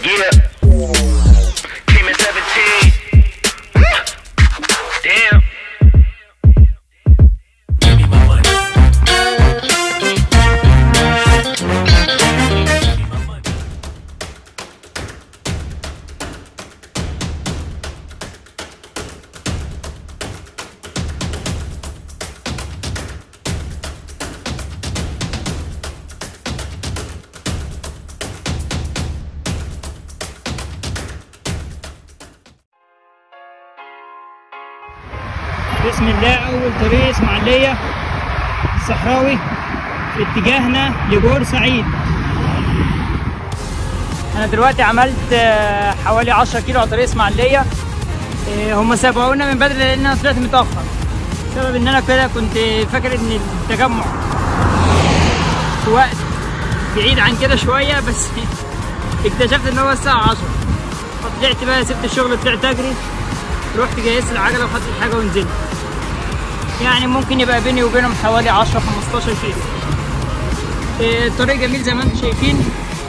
Yeah. Came in 17. Damn. Give me my money. بسم الله أول طريق إسماعيلية الصحراوي في اتجاهنا لبورسعيد أنا دلوقتي عملت آه، حوالي 10 كيلو على طريق إسماعيلية آه، هم سبقونا من بدري لأن أنا طلعت متأخر بسبب إن أنا كده كنت فاكر إن التجمع في وقت بعيد عن كده شوية بس اكتشفت إن هو الساعة 10 فطلعت بقى سبت الشغل طلعت أجري رحت جهزت العجله وخدت الحاجه ونزلت يعني ممكن يبقى بيني وبينهم حوالي 10 15 كيلو إيه، الطريق جميل زي ما انتم شايفين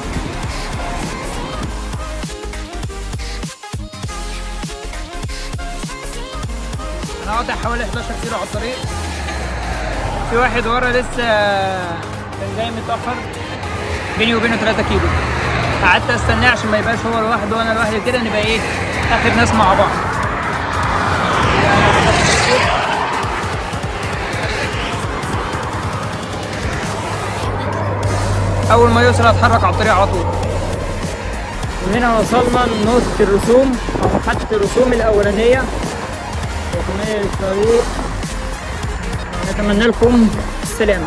انا قاطع حوالي 11 كيلو على الطريق في واحد ورا لسه كان جاي متاخر بيني وبينه 3 كيلو قعدت استناه عشان ما يبقاش هو لوحده وانا لوحدي كده نبقى ايه اخر ناس مع بعض اول ما يوصل هتحرك على الطريق على طول وهنا وصلنا لنقطة الرسوم او محطة الرسوم الاولانية وكمان الطريق نتمنى لكم السلامة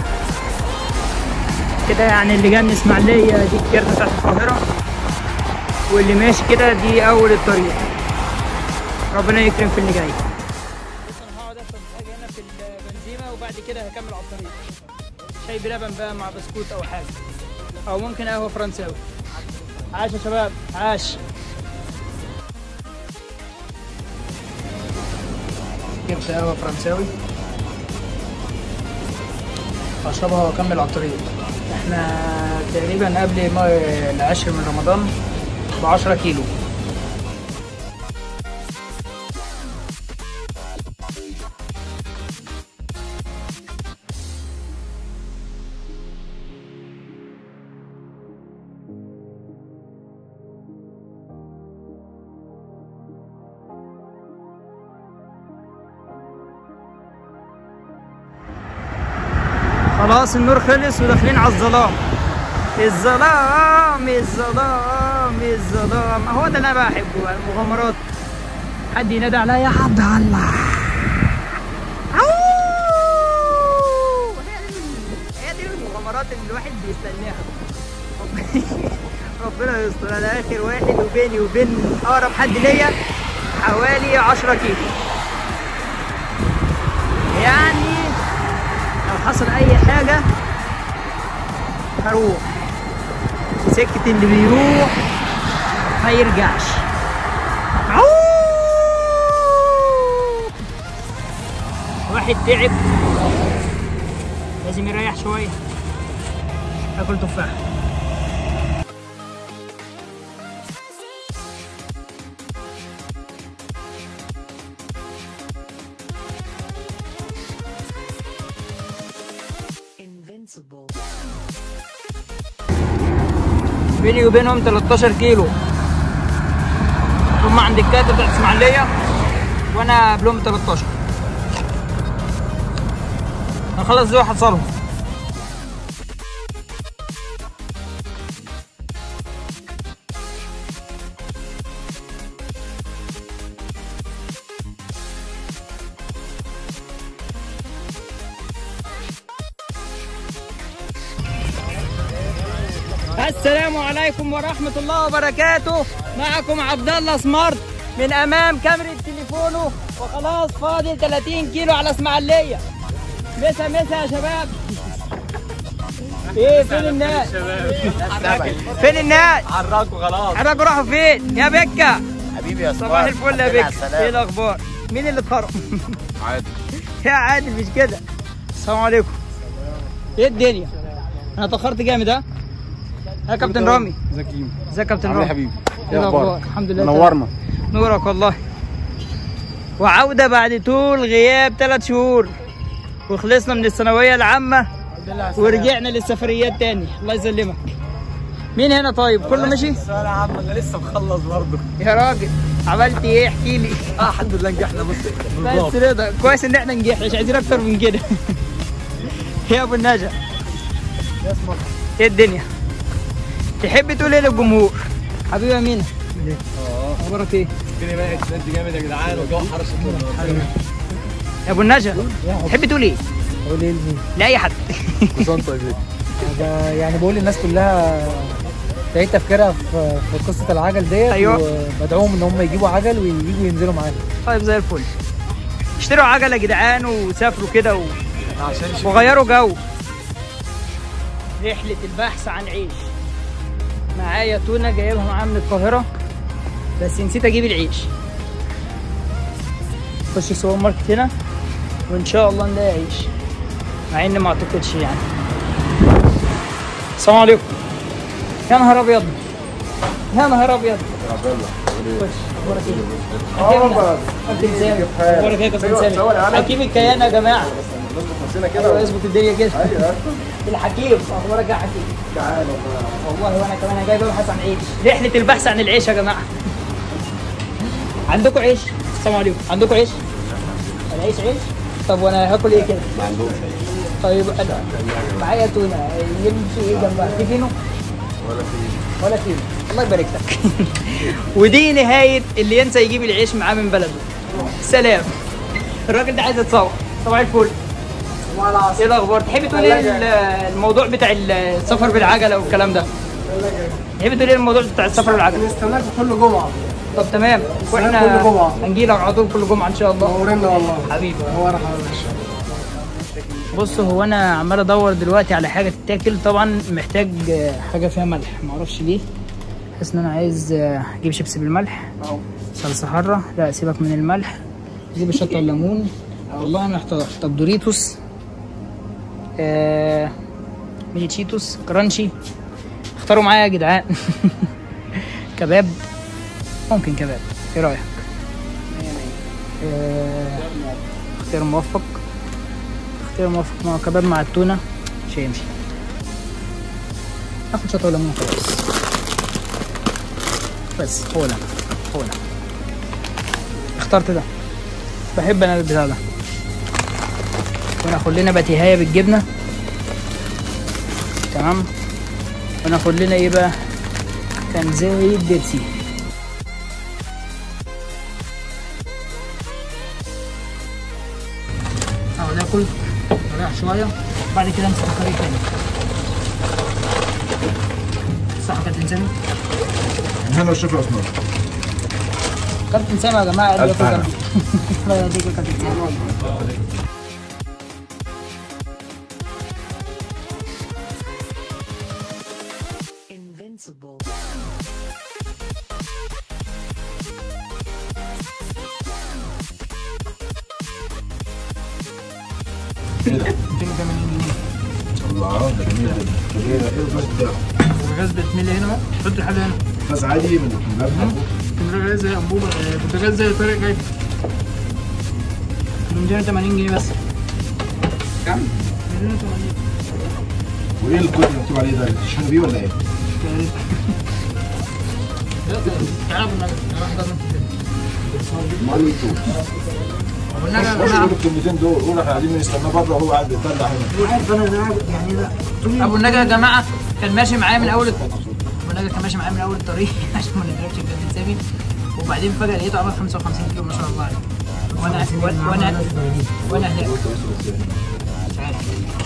كده يعني اللي جاي من اسماعيلية دي الكيرة بتاعت القاهرة واللي ماشي كده دي اول الطريق ربنا يكرم في اللي جاي بص انا هقعد اشرب حاجه هنا في البنزيمه وبعد كده هكمل على الطريق شاي بلبن بقى مع بسكوت او حاجه او ممكن قهوه فرنساوي عاش يا شباب عاش جبت قهوه فرنساوي هشربها واكمل على الطريق احنا تقريبا قبل ما العاشر من رمضان ب 10 كيلو خلاص النور خلص وداخلين على الظلام الظلام الظلام الظلام هو ده اللي انا بحبه بقى، المغامرات حد ينادي عليا يا عبد الله أوه! هي دي- هي دي المغامرات اللي الواحد بيستناها ربنا يستر انا اخر واحد وبيني وبين اقرب حد ليا حوالي 10 كيلو يعني لو حصل اي حاجه هروح في سكه اللي بيروح ما يرجعش عووو. واحد تعب لازم يريح شويه اكل تفاح بيني وبينهم 13 كيلو هم عند الكاتب بتاعت اسماعيليه وانا قبلهم 13 هنخلص دي وهحصلهم السلام عليكم ورحمة الله وبركاته معكم عبد الله سمارت من أمام كاميرا تليفونه وخلاص فاضل 30 كيلو على اسماعيلية مسا مسا يا شباب ايه فين الناس؟ فين الناس؟ حركوا خلاص حضرتك راحوا فين؟ يا بكة حبيبي يا صباح الفل يا بكة ايه الأخبار؟ مين اللي اتخرج؟ عادي يا عادل مش كده السلام عليكم ايه الدنيا؟ انا اتأخرت جامد ها؟ يا كابتن رامي زكيم ازيك يا كابتن عامل ايه يا رامي حبيبي؟ ايه الاخبار الحمد لله نورنا تمام. نورك والله وعودة بعد طول غياب ثلاث شهور وخلصنا من الثانوية العامة ورجعنا للسفريات تاني الله يسلمك مين هنا طيب كله ماشي السؤال يا عم انا لسه مخلص برضه يا راجل عملت ايه احكي لي اه الحمد لله نجحنا بص بس رضا كويس ان احنا نجح مش عايزين اكتر من كده يا ابو النجا ايه الدنيا تحب تقول ايه للجمهور حبيبي يا مينا اه اخبارك ايه الدنيا بقت ند جامد يا جدعان والجو حر النهارده يا ابو النجا تحب تقول ايه اقول ايه لمين؟ لاي حد كل سنه وانت طيب ده يعني بقول للناس كلها تعيد تفكيرها في في قصه العجل ديت أيوة. وبدعوهم ان هم يجيبوا عجل وييجوا ينزلوا معانا طيب زي الفل اشتروا عجله يا جدعان وسافروا كده و... عشان شوف وغيروا جو رحلة البحث عن عيش معايا تونة جايبها معايا من القاهرة بس نسيت اجيب العيش نخش السوبر ماركت هنا وان شاء الله نلاقي عيش مع اني ما اعتقدش يعني السلام عليكم يا نهار ابيض يا نهار ابيض خش اخبارك ايه؟ حكيمنا. كابتن سامي اخبارك ايه يا كابتن سامي؟ حكيم الكيان يا جماعه ايوه اظبط الدنيا كده الحكيم اخبارك يا حكيم والله وانا كمان جاي ببحث عن عيش رحله البحث عن العيش يا جماعه عندكم عيش السلام عليكم عندكم عيش العيش عيش طب وانا هاكل ايه كده ما عندوش طيب انا معايا تونه يمشي ايه جنبها في فينو ولا فينو ولا فينو الله يبارك لك ودي نهايه اللي ينسى يجيب العيش معاه من بلده سلام الراجل ده عايز يتصور صباح الفل ايه الاخبار تحب تقول ايه ال- الموضوع بتاع السفر بالعجله والكلام ده تحب تقول ايه الموضوع بتاع السفر بالعجله نستناك كل جمعه طب تمام واحنا كل جمعة. هنجي لك على طول كل جمعه ان شاء الله نورنا والله حبيبي هو انا حبيبي بص هو انا عمال ادور دلوقتي على حاجه تتاكل طبعا محتاج آه، حاجه فيها ملح معرفش ليه حاسس ان انا عايز آه، اجيب شيبسي بالملح صلصه حاره لا سيبك من الملح اجيب الشطه والليمون والله انا محتار طب دوريتوس آه ميني تشيتوس كرانشي اختاروا معايا يا جدعان كباب ممكن كباب ايه رايك آه، اختيار موفق اختيار موفق مع كباب مع التونه مش هيمشي اخد شطه وليمون خلاص بس هو ده هو ده اخترت ده بحب انا البتاع ده وناخد لنا بتيهايه بالجبنه تمام وناخد لنا ايه بقى كان زي بيبسي اهو ناكل نريح شويه بعد كده امسك الطريق تاني صح يا كابتن سامي هنا الشيف اسمر كابتن سامي يا جماعه قال لي ألف ياكل هنا. جنبي الله يهديك يا كابتن سامي الله ده جميل جدا جميل ايه الغاز ده الغاز بتملي هنا اهو حط الحاجه هنا غاز عادي من الباب البوتاجاز زي انبوبه البوتاجاز زي طارق جاي ب 280 جنيه بس كام؟ 280 وايه الكود اللي مكتوب عليه ده؟ تشحنوا بيه ولا ايه؟ تقريبا لا تعالى ابو النجا تعالى احضر امال انتوا ابو النجا يا خش جماعه قول الكلمتين دول قول احنا قاعدين بنستناه بره وهو قاعد بيطلع هنا عارف انا انا يعني لا ابو النجا يا جماعه كان ماشي معايا من اول ابو النجا كان ماشي معايا من اول الطريق عشان ما نضربش الكابتن سامي وبعدين فجاه لقيته عمل 55 كيلو ما شاء الله عليه وانا وانا وانا وانا هناك مش عارف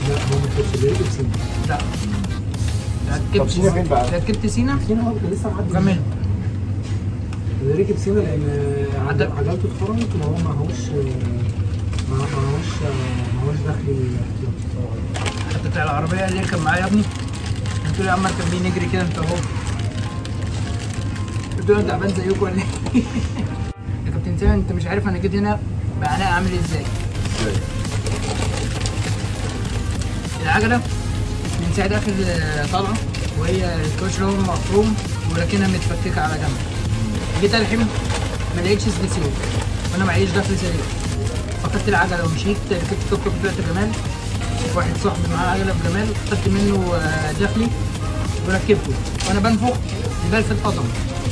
لا طب سينا فين بقى؟ ركبت سينا هنا هو لسه معدي كمل اللي ركب سينا لان عدل. عجلته اتخرمت وهو معهوش ما- معهوش معهوش دخل الاحتياطي حتى بتاع العربيه اللي يركب معايا يا ابني قلت له يا عم اركب بيه نجري كده انت اهو قلت له انت تعبان زيكم ولا ايه؟ يا كابتن سامي انت مش عارف انا جيت هنا بعناء عامل ازاي ازاي؟ العجله من ساعه اخر طلعه وهي الكاوتش اللي هو مفروم وراكنها متفككه على جنب جيت الحم ما لقيتش سلسيون وانا معيش دخل سريع فخدت العجله ومشيت ركبت توك توك طلعت جمال واحد صاحبي معاه عجله في جمال خدت منه آه، دخلي وركبته وانا بنفخ البال في القطم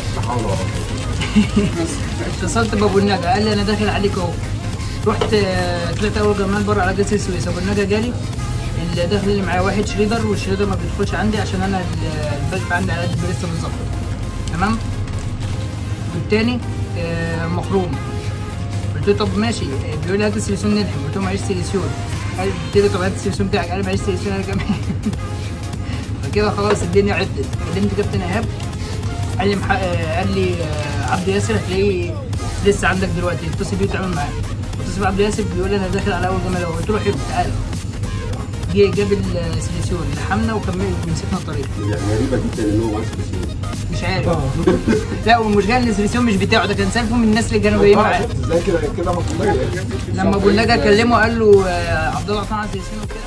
اتصلت بابو النجا قال لي انا داخل عليك اهو رحت آه، طلعت اول جمال بره على جسر السويس ابو النجا جالي الداخل اللي معايا واحد شريدر والشريدر ما بيدخلش عندي عشان انا ال- البلف عندي على قد البريستا بالظبط تمام والتاني آه، مخروم قلت له طب ماشي آه، بيقول لي هات السيليسيون نلحم قلت له معيش سيليسيون قال قلت له طب هات السيليسيون بتاعك قال لي معيش سيليسيون انا كمان فكده خلاص الدنيا عدت كلمت كابتن ايهاب قال لي مح... آه، قال لي آه، عبد ياسر هتلاقيه لسه عندك دلوقتي اتصل بيه وتعامل معاه اتصل بعبد ياسر بيقول لي انا داخل على اول جمال اهو قلت له حلو تعالى جه جاب السيليسيون لحمنا وكمل ومسكنا الطريق غريبه جدا ان هو معاه سلسلة. مش عارف لا والمشكله ان السيليسيون مش بتاعه ده كان سالفه من الناس اللي كانوا جايين معاه شفت ازاي كده كده مطلوب لما ابو النجا كلمه قال له آه، عبد الله عطان عايز يسينه وكده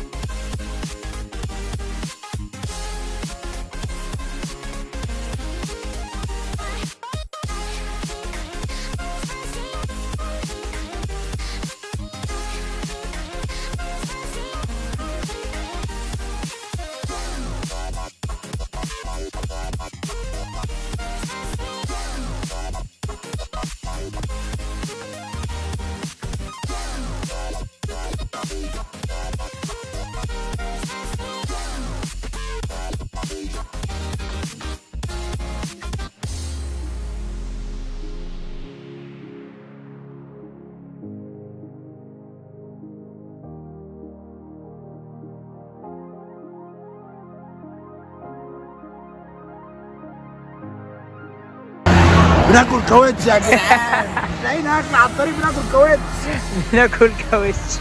بناكل كاوتش يا جدعان لقينا اكل على الطريق بناكل كاوتش ناكل كاوتش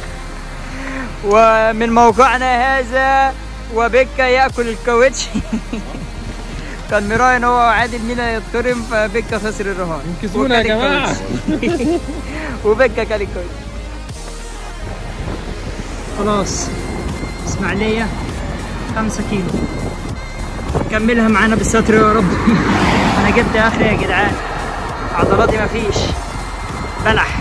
ومن موقعنا هذا وبكا ياكل الكاوتش كان مراهن هو وعادل مين هيتضرب فبكا خسر الرهان انقذونا يا وكل جماعة. الكاوتش. وبكا كل الكاوتش خلاص اسماعيلية خمسة كيلو كملها معانا بالستر يا رب انا جبت اخري يا جدعان عضلاتي مفيش بلح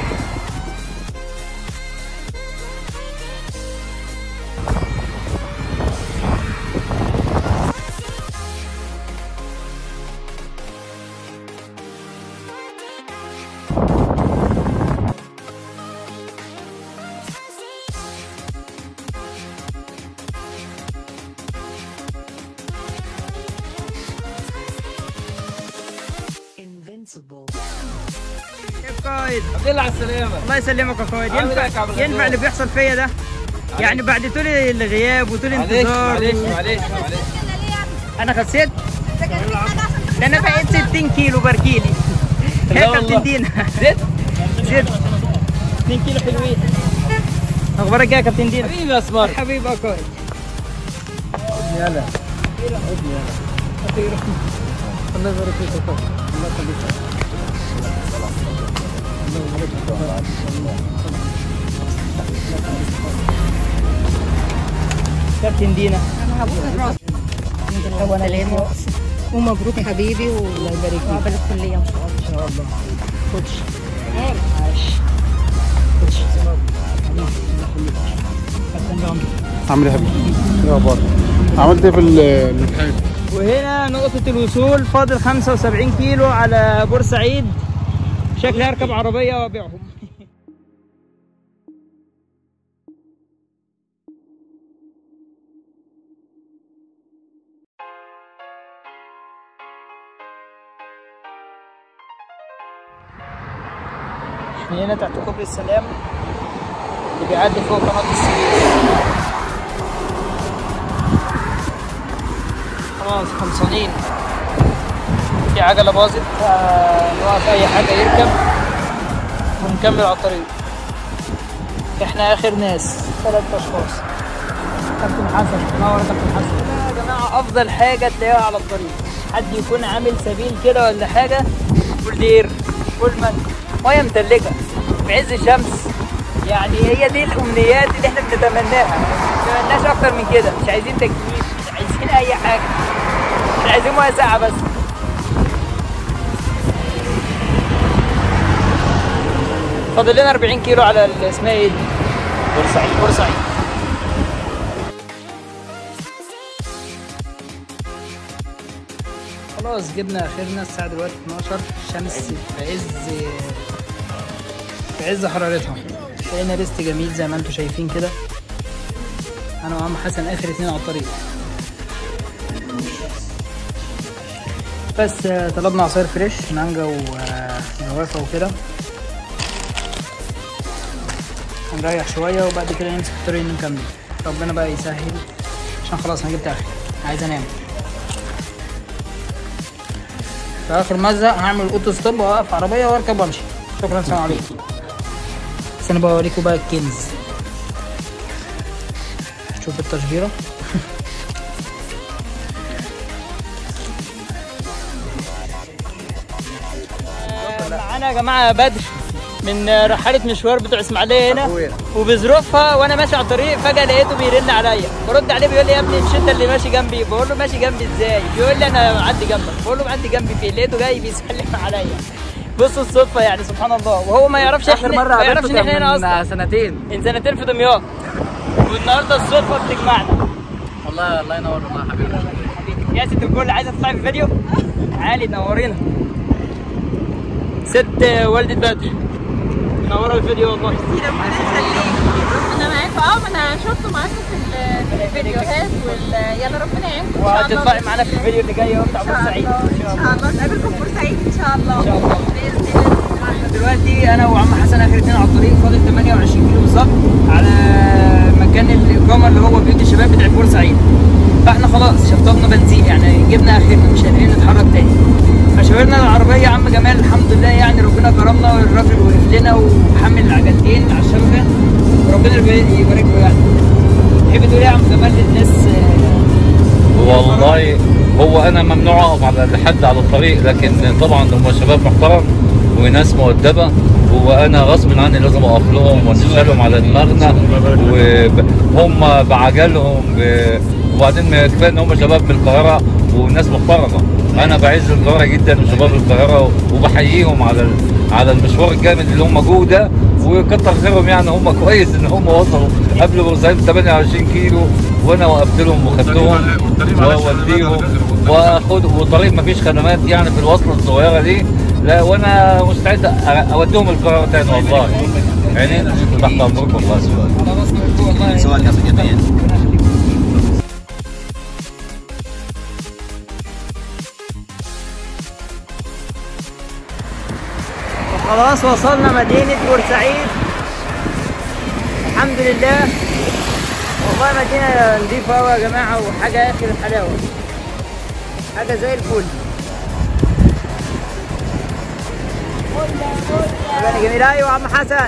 كيف قايد الحمد لله على السلامة الله يسلمك يا قايد عامل إيه يا ينفع كعب الغزال؟ ينفع اللي بيحصل فيا ده يعني بعد طول الغياب وطول معلش الانتظار معلش و- معلش معلش انا خسيت ده انا بقيت 60 كيلو بركيلي لا هيك والله. بتدينا زيت زيت 2 كيلو حلوين اخبارك ايه يا كابتن دينا حبيبي يا اسمر حبيبي يا قايد يلا الله يبارك فيك يا كابتن. الله يخليك كابتن دينا سلامة ومبروك حبيبي والله يبارك فيك وعقبال الكلية ان شاء الله ان شاء الله كوتش عاش كوتش كابتن جامد عامل ايه يا حبيبي؟ ايه اخبارك؟ عملت ايه في ال- الامتحان؟ وهنا نقطة الوصول فاضل 75 كيلو على بورسعيد شكلي هركب عربية وابيعهم احنا هنا تحت كوبري السلام اللي بيعدي فوق قناة السويس خلاص خلصانين في عجلة باظت فنوقف أي حاجة يركب ونكمل على الطريق احنا آخر ناس ثلاث أشخاص كابتن حسن نور كابتن حسن لا يا جماعة أفضل حاجة تلاقيها على الطريق حد يكون عامل سبيل كده ولا حاجة فول دير فول من مية متلجة في عز الشمس يعني هي دي الأمنيات اللي احنا بنتمناها ما بنتمناش أكتر من كده مش عايزين تكييف مش عايزين اي حاجه احنا عايزين ميه ساقعه بس فاضل لنا 40 كيلو على ال- اسمها ايه دي؟ بورسعيد بورسعيد خلاص جبنا اخرنا الساعه دلوقتي 12 الشمس في عز في عز حرارتها لقينا ريست جميل زي ما انتم شايفين كده انا وعم حسن اخر اتنين على الطريق بس آه، طلبنا عصير فريش مانجا وجوافه وكده هنريح شويه وبعد كده نمسك الطريق نكمل ربنا بقى يسهل عشان خلاص انا جبت اخر عايز انام في اخر مزق هعمل اوتو ستوب واوقف عربيه واركب وامشي شكرا سلام عليكم بس انا بقى اوريكم بقى الكنز شوف التشجيره معانا يا جماعه بدر من رحاله مشوار بتوع اسماعيليه هنا وبظروفها وانا ماشي على الطريق فجاه لقيته بيرن عليا برد عليه بيقول لي يا ابني مش انت اللي ماشي جنبي بقول له ماشي جنبي ازاي بيقول لي انا معدي جنبك بقول له معدي جنبي فين لقيته جاي بيسلم عليا بصوا الصدفه يعني سبحان الله وهو ما يعرفش اخر احنا مره ما يعرفش قابلته ان احنا هنا اصلا كان من سنتين من سنتين في دمياط والنهارده الصدفه بتجمعنا والله الله ينور والله حبيبي يا ست الكل عايزه تطلعي في الفيديو تعالي نورينا ست والدة بدر منوره الفيديو والله انا معاكم اه ما انا شفته معاكم في ال- في الفيديوهات وال يلا ربنا يعينكم ان شاء الله وهتطلعي معانا في الفيديو اللي جاي اهو بتاع ان شاء بورسعيد الله ان شاء الله نقابلكم في بورسعيد ان شاء الله إن شاء الله. باذن الله دلوقتي انا وعم حسن اخر اتنين على الطريق فاضل 28 كيلو بالظبط على مكان الاقامه اللي هو بيوت الشباب بتاع بورسعيد فاحنا خلاص شطبنا بنزين يعني جبنا اخرنا مش قادرين نتحرك تاني فشاورنا العربيه يا عم جمال الحمد لله يعني ربنا كرمنا والراجل وقف لنا وحمل العجلتين على الشبكه وربنا يبارك له يعني تحب تقول ايه يا عم جمال للناس آه، والله هو انا ممنوع اقف على لحد على الطريق لكن طبعا هم شباب محترم وناس مؤدبه وانا غصب عني لازم اقف لهم واشيلهم على دماغنا وهم بعجلهم ب- وبعدين كفايه ان هم شباب من القاهره وناس محترمه انا بعز القاهره جدا وشباب القاهره وبحييهم على ال- على المشوار الجامد اللي هم جوه ده وكتر خيرهم يعني هم كويس ان هم وصلوا قبل بورسعيد 28 كيلو وانا وقفت لهم وخدتهم واوديهم واخد والطريق ما فيش خدمات يعني في الوصله الصغيره دي لا وانا مستعد أ- اوديهم القاهره تاني والله يعني تحت امركم والله سؤال على راسنا من فوق والله سؤال يا سيدي ربنا يخليك. وخلاص وصلنا مدينة بورسعيد الحمد لله والله مدينة نظيفة أوي يا جماعة وحاجة آخر الحلاوة حاجة زي الفل أغاني جميلة أيوة يا عم حسن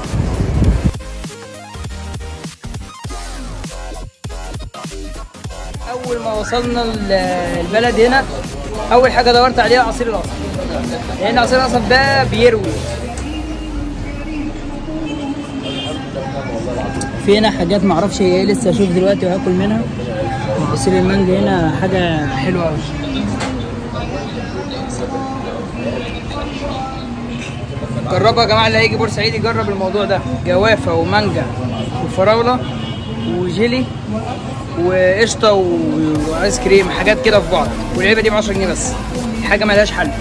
اول ما وصلنا ال- البلد هنا اول حاجه دورت عليها عصير القصب لان عصير القصب ده بيروي في هنا حاجات معرفش هي ايه لسه اشوف دلوقتي وهاكل منها عصير المانجا هنا حاجه حلوه قوي جربوا يا جماعه اللي هيجي بورسعيد يجرب الموضوع ده جوافه ومانجا وفراوله وجيلي وقشطه و- وايس كريم حاجات كده في بعض والعلبه دي ب 10 جنيه بس حاجه ملهاش حل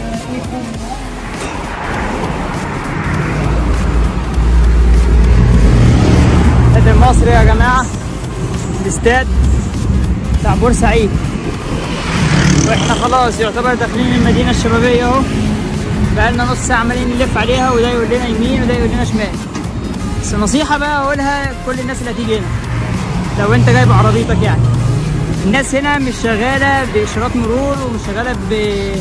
النادي المصري يا جماعه الاستاد بتاع بورسعيد واحنا خلاص يعتبر داخلين المدينه الشبابيه اهو بقالنا نص ساعه عمالين نلف عليها وده يقول لنا يمين وده يقول لنا شمال بس نصيحه بقى اقولها لكل الناس اللي هتيجي هنا لو انت جايب عربيتك يعني الناس هنا مش شغاله باشارات مرور ومش شغاله ب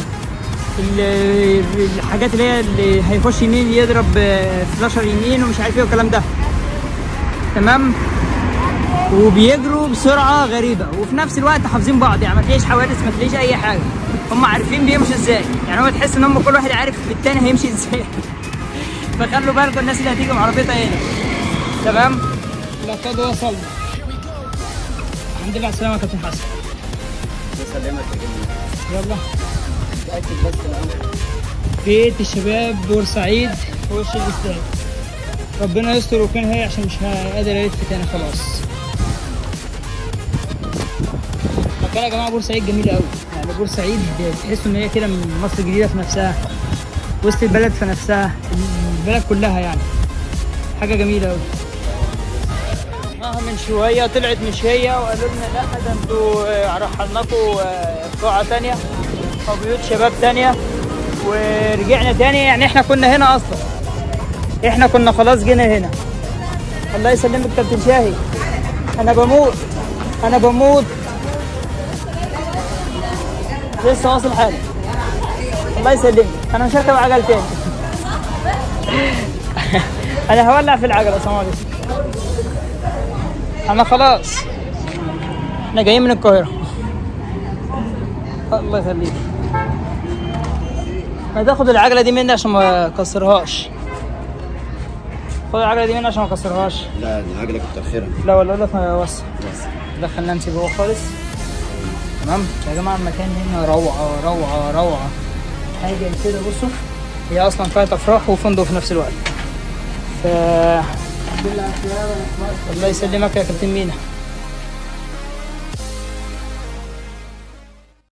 ال- الحاجات اللي هي اللي هيخش يمين يضرب فلاشر يمين ومش عارف ايه والكلام ده تمام وبيجروا بسرعه غريبه وفي نفس الوقت حافظين بعض يعني ما تلاقيش حوادث ما تلاقيش اي حاجه هم عارفين بيمشوا ازاي يعني هو تحس ان هم كل واحد عارف التاني هيمشي ازاي فخلوا بالكم الناس اللي هتيجي بعربيتها هنا تمام لقد وصلنا الحمد لله على السلامه يا كابتن حسن يسلمك يا جميل يلا اتاكد بس الاول بيت الشباب بورسعيد في وش الاستاد ربنا يستر وكان هي عشان مش قادر الف تاني خلاص مكان يا جماعه بورسعيد جميله قوي يعني بورسعيد تحس ان هي كده من مصر الجديده في نفسها وسط البلد في نفسها البلد كلها يعني حاجه جميله قوي اه من شويه طلعت مش هي وقالوا لنا لا ده انتوا آه، رحلناكم آه، قاعه تانيه او بيوت شباب تانيه ورجعنا تاني يعني احنا كنا هنا اصلا احنا كنا خلاص جينا هنا الله يسلمك كابتن شاهي انا بموت انا بموت لسه واصل حالي الله يسلمك انا مش هركب عجل تاني انا هولع في العجله السلام عليكم انا خلاص احنا جايين من القاهره الله يخليك هتاخد العجله دي مني عشان ما اكسرهاش خد العجله دي مني عشان ما اكسرهاش لا دي عجلك متاخره لا ولا اقول لك ما وسع دخل نانسي جوه خالص تمام يا جماعه المكان هنا روعه روعه روعه حاجه كده بصوا هي اصلا فيها تفراح وفندق في نفس الوقت ف الله يسلمك يا كابتن مينا